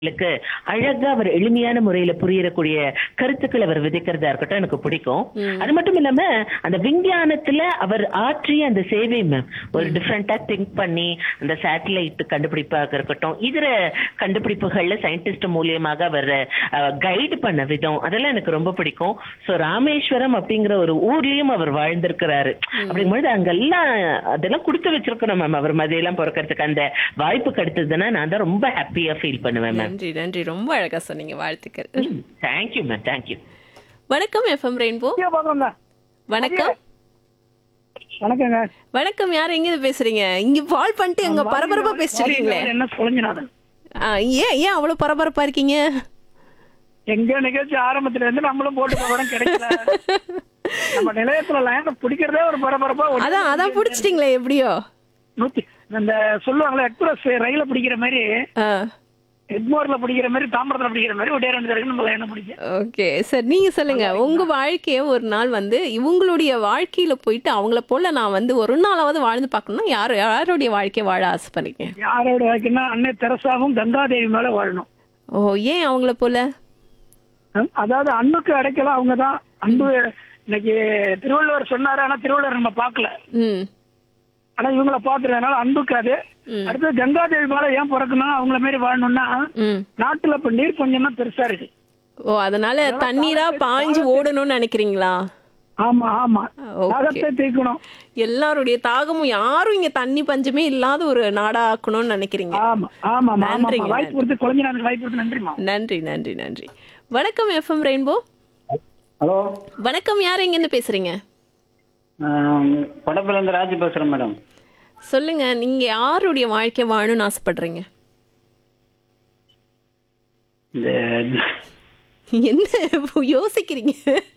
ளுக்கு அழகா அவர் எளிமையான முறையில புரியக்கூடிய கருத்துக்கள் அவர் விதைக்கிறதா இருக்கட்டும் எனக்கு பிடிக்கும் அது மட்டும் இல்லாம அந்த விஞ்ஞானத்துல அவர் ஆற்றிய அந்த சேவை மேம் ஒரு டிஃப்ரெண்டா திங்க் பண்ணி அந்த சேட்டலைட் கண்டுபிடிப்பாக இருக்கட்டும் இதர கண்டுபிடிப்புகள்ல சயின்டிஸ்ட் மூலியமாக அவர் கைடு பண்ண விதம் அதெல்லாம் எனக்கு ரொம்ப பிடிக்கும் சோ ராமேஸ்வரம் அப்படிங்கிற ஒரு ஊர்லயும் அவர் வாழ்ந்திருக்கிறாரு அப்படிங்கும்போது அங்கெல்லாம் அதெல்லாம் கொடுத்து வச்சிருக்கணும் மேம் அவர் மதியெல்லாம் பிறக்கிறதுக்கு அந்த வாய்ப்பு கிடைத்ததுன்னா நான் தான் ரொம்ப ஹாப்பியா ஃபீல் பண்ணுவேன் மேம் நன்றி நன்றி ரொம்ப அழகா சொன்னீங்க வாழ்த்துக்கள் தேங்க்யூ மேம் தேங்க்யூ வணக்கம் எஃப்எம் ரெயின்போ பார்க்கணும்ல வணக்கம் வணக்கங்க வணக்கம் யார் எங்க இருந்து பேசுறீங்க இங்க கால் பண்ணிட்டு எங்க பரபரப்பா பேசிட்டு இருக்கீங்களே என்ன சொல்லுங்க ஆ, ஏன் ஏன் அவ்வளவு பரபரப்பா இருக்கீங்க எங்க நிகழ்ச்சி ஆரம்பத்துல இருந்து நம்மளும் போட்டு போகிறோம் கிடைக்கல நம்ம நிலையத்துல லைன் பிடிக்கிறதே ஒரு பரபரப்பா ஒரு அதான் அதான் புடிச்சிட்டீங்களே எப்படியோ நூத்தி இந்த சொல்லுவாங்களே எக்ஸ்பிரஸ் ரயில பிடிக்கிற மாதிரி ஆ எக்மோர்ல பிடிக்கிற மாதிரி தாம்பரத்துல பிடிக்கிற மாதிரி ஒரே ரெண்டு தடவை நம்ம லைனை பிடிக்க ஓகே சார் நீங்க சொல்லுங்க உங்க வாழ்க்கைய ஒரு நாள் வந்து இவங்களுடைய வாழ்க்கையில போயிட்டு அவங்கள போல நான் வந்து ஒரு நாளாவது வாழ்ந்து பார்க்கணும்னா யார் யாருடைய வாழ்க்கைய வாழ ஆசைப்படுறீங்க யாரோட வாழ்க்கைன்னா அன்னை தெரசாவும் கங்காதேவி மேல வாழணும் ஓ ஏன் அவங்கள போல ஹம், அதாவது அன்புக்கு அடைக்கலாம் அவங்கதான் அன்பு இன்னைக்கு திருவள்ளுவர் சொன்னாரு ஆனா திருவள்ளுவர் நம்ம பார்க்கல ம் ஆனா இவங்கள பாத்துறதுனால அன்புக்கு அது அடுத்து கங்காதேவி மேல ஏன் பிறக்கணும் அவங்கள மாதிரி வாழணும்னா ம் நாட்டுல இப்ப நீர் பஞ்சம் தான் பெருசா இருக்கு ஓ அதனால தண்ணீரா பாஞ்சு ஓடணும்னு நினைக்கிறீங்களா ஆமா ஆமா ஓகே. தாகத்தை தீர்க்கணும் எல்லாருடைய தாகமும் யாரும் இங்க தண்ணி பஞ்சமே இல்லாத ஒரு நாடா ஆக்கணும்னு நினைக்கிறீங்க ஆமா ஆமா ஆமா நன்றிங்க, வாய்ப்பு கொடுத்து குழந்தை வாய்ப்பு கொடுத்து நன்றிமா நன்றி நன்றி நன்றி வணக்கம் எஃப்எம் ரெயின்போ ஹலோ வணக்கம் யார் எங்க இருந்து பேசுறீங்க படப்பிலேருந்து ராஜி பேசுகிறேன் மேடம் சொல்லுங்க நீங்க யாருடைய வாழ்க்கை வாழணும்னு ஆசைப்படுறீங்க இந்த என்ன யோசிக்கிறீங்க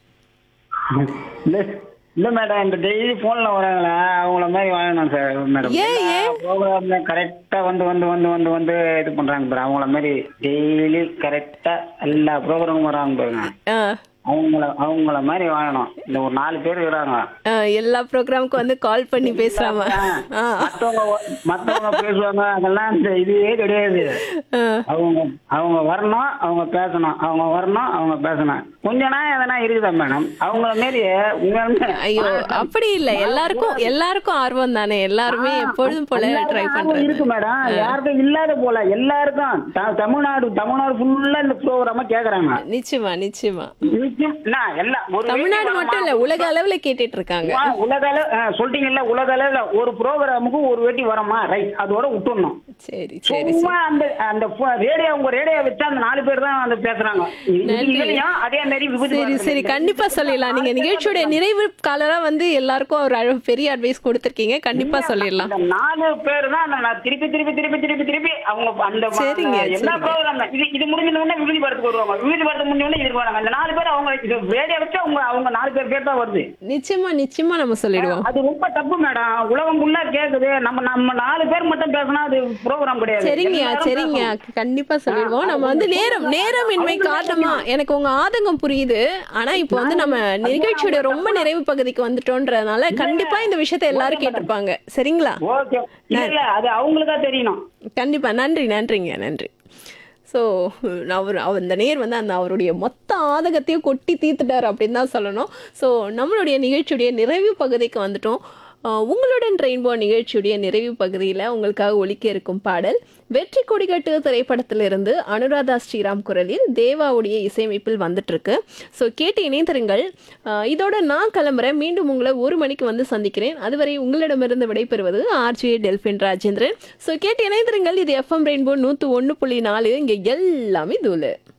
இல்லை இல்லை மேடம் இந்த டெய்லி ஃபோனில் வராங்களா அவங்கள மாதிரி வாழணும் சார் மேடம் ஏன், ஏன்? ப்ரோக்ராமில் கரெக்டாக வந்து வந்து வந்து வந்து வந்து இது பண்ணுறாங்க பாரு அவங்கள மாதிரி டெய்லி கரெக்டாக எல்லா ப்ரோக்ராமும் வராங்க பாருங்க ஆ, அவங்கள அவங்கள மாதிரி வாழணும் இந்த ஒரு நாலு பேர் இருக்கிறாங்க ஆ, எல்லா ப்ரோக்ராமுக்கும் வந்து கால் பண்ணி பேசுறாம ஆ, மற்றவங்க மற்றவங்க பேசுவாங்க அதெல்லாம் இந்த இதுவே கிடையாது ஆ. அவங்க அவங்க வரணும் அவங்க பேசணும் அவங்க வரணும் அவங்க பேசணும் கொஞ்ச நாள் எதனா இருக்குதா மேடம் அவங்கள மாரி உண்மையாலுமே ஐயோ அப்படி இல்ல எல்லாருக்கும் எல்லாருக்கும் ஆர்வம் தானே எல்லாருமே எப்பொழுதும் போல எல்லாருக்கும் ட்ரை ஆர்வம் பண்றது இருக்கு மேடம் யாருக்கும் இல்லாத போல எல்லாருக்கும் த- தமிழ்நாடு தமிழ்நாடு ஃபுல்லா இந்த ப்ரோக்ராம கேக்குறாங்க நிச்சயமா நிச்சயமா நிச்சயம் என்ன, எல்லாம் ஒரு தமிழ்நாடு வேட்டி மட்டும் இல்ல வரமா? உலக அளவுல கேட்டுட்டு இருக்காங்க ஆ, உலக அளவு ஆ, சொல்லிட்டீங்கல்ல உலக அளவுல ஒரு ப்ரோக்ராமுக்கு ஒரு வேட்டி வரமா ரைட் அதோட விட்டுடணும் சரி சரி சும்மா அந்த அந்த ரேடியோ உங்க ரேடியோ வச்சா அந்த நாலு பேர் தான் வந்து பேசுறாங்க இது இதுலயும் அதே மாதிரி விபத்து சரி வருது. சரி கண்டிப்பா சொல்லிடலாம் நீங்க நிகழ்ச்சியோட நிறைவு காலரா வந்து எல்லாருக்கும் ஒரு அழ- பெரிய அட்வைஸ் கொடுத்திருக்கீங்க கண்டிப்பா சொல்லிடலாம் அந்த நாலு பேர் தான் அந்த நான் திருப்பி திருப்பி திருப்பி திருப்பி திருப்பி அவங்க அந்த ம- சரிங்க, எல்லா சரிங்க. ப்ரோக்ராம் இது இது முடிஞ்ச உடனே விபதி படத்துக்கு வருவாங்க விபதி படத்துக்கு முடிஞ்ச உடனே இதுக்கு வராங்க அந்த நாலு பேர் அவங்க இது ரேடியோ வச்சு அவங்க அவங்க நாலு பேர் பேர் தான் வருது நிச்சயமா நிச்சயமா நம்ம சொல்லிடுவோம் அது ரொம்ப தப்பு மேடம் உலகம் ஃபுல்லா கேக்குது நம்ம நம்ம நாலு பேர் மட்டும் பேசினா அது ப்ரோக்ராம் கிடையாது சரிங்க எல்லாரும் சரிங்க பேசணும். கண்டிப்பா சொல்லிடுவோம் நம்ம வந்து நேரம் நேரமின்மை காரணமா எனக்கு உங்க ஆதங்கம் புரியுது ஆனா இப்போ வந்து நம்ம நிகழ்ச்சியோட ரொம்ப நிறைவு பகுதிக்கு வந்துட்டோன்றதுனால கண்டிப்பா இந்த விஷயத்தை எல்லாரும் கேட்டிருப்பாங்க சரிங்களா ஓகே இல்ல இல்ல அது அவங்களுக்கா தெரியணும் கண்டிப்பா நன்றி நன்றிங்க நன்றி ஸோ அவர் அவர் அந்த நேர் வந்து அந்த அவருடைய மொத்த ஆதகத்தையும் கொட்டி தீர்த்துட்டார் அப்படின்னு தான் சொல்லணும் ஸோ நம்மளுடைய நிகழ்ச்சியுடைய நிறைவு பகுதிக்கு வந்துட்டோம் அஹ் உங்களுடன் ரெயின்போ நிகழ்ச்சியுடைய நிறைவு பகுதியில் உங்களுக்காக ஒலிக்க இருக்கும் பாடல் வெற்றி கொடிகட்டு திரைப்படத்திலிருந்து அனுராதா ஸ்ரீராம் குரலில் தேவாவுடைய இசையமைப்பில் வந்துட்டு இருக்கு ஸோ கேட்டு இணைந்திருங்கள் அஹ் இதோட நான் கிளம்புறேன் மீண்டும் உங்களை ஒரு மணிக்கு வந்து சந்திக்கிறேன் அதுவரை உங்களிடமிருந்து விடைபெறுவது ஆர்ஜே டெல்பின் ராஜேந்திரன் ஸோ கேட்டு இணைந்திருங்கள் இது எஃப்எம் ரெயின்போ நூற்று ஒன்று புள்ளி நாலு இங்கே எல்லாமே தூளு